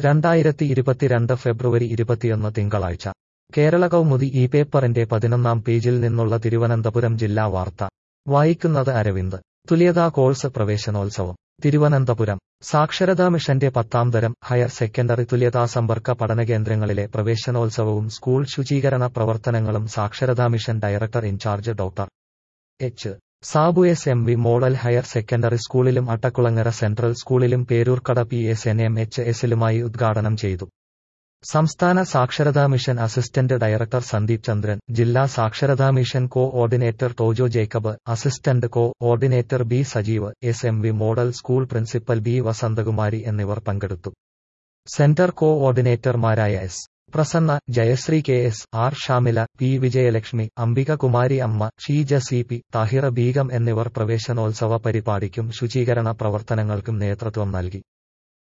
രണ്ടായിരത്തി ഇരുപത്തിരണ്ട് ഫെബ്രുവരി ഇരുപത്തിയൊന്ന് തിങ്കളാഴ്ച കേരള കൗമുദി ഈ പേപ്പറിന്റെ പതിനൊന്നാം പേജിൽ നിന്നുള്ള തിരുവനന്തപുരം ജില്ലാ വാർത്ത വായിക്കുന്നത് അരവിന്ദ് തുല്യതാ കോഴ്സ് പ്രവേശനോത്സവം തിരുവനന്തപുരം സാക്ഷരതാ മിഷന്റെ പത്താം തരം ഹയർ സെക്കൻഡറി തുല്യതാ സമ്പർക്ക പഠനകേന്ദ്രങ്ങളിലെ പ്രവേശനോത്സവവും സ്കൂൾ ശുചീകരണ പ്രവർത്തനങ്ങളും സാക്ഷരതാ mission director incharge doctor H Sabu S M V model higher secondary സ്കൂളിലും അട്ടക്കുളങ്ങര സെൻട്രൽ സ്കൂളിലും Peroorkada P S N M H എസിലുമായി ഉദ്ഘാടനം ചെയ്തു സംസ്ഥാന സാക്ഷരതാ mission assistant director Sandeep Chandran ജില്ലാ സാക്ഷരതാ mission coordinator Tojo Jacob assistant coordinator B Sajeev S M V model school principal B Vasanthakumari എന്നിവർ പങ്കെടുത്തു സെന്റർ കോ ഓർഡിനേറ്റർമാരായ S Prasanna Jayasree K S R Shamila P Vijayalakshmi Ambika Kumari Amma Sheeja C P Thahira Beegum എന്നിവർ പ്രവേശനോത്സവ പരിപാടിക്കും ശുചീകരണ പ്രവർത്തനങ്ങൾക്കും നേതൃത്വം നൽകി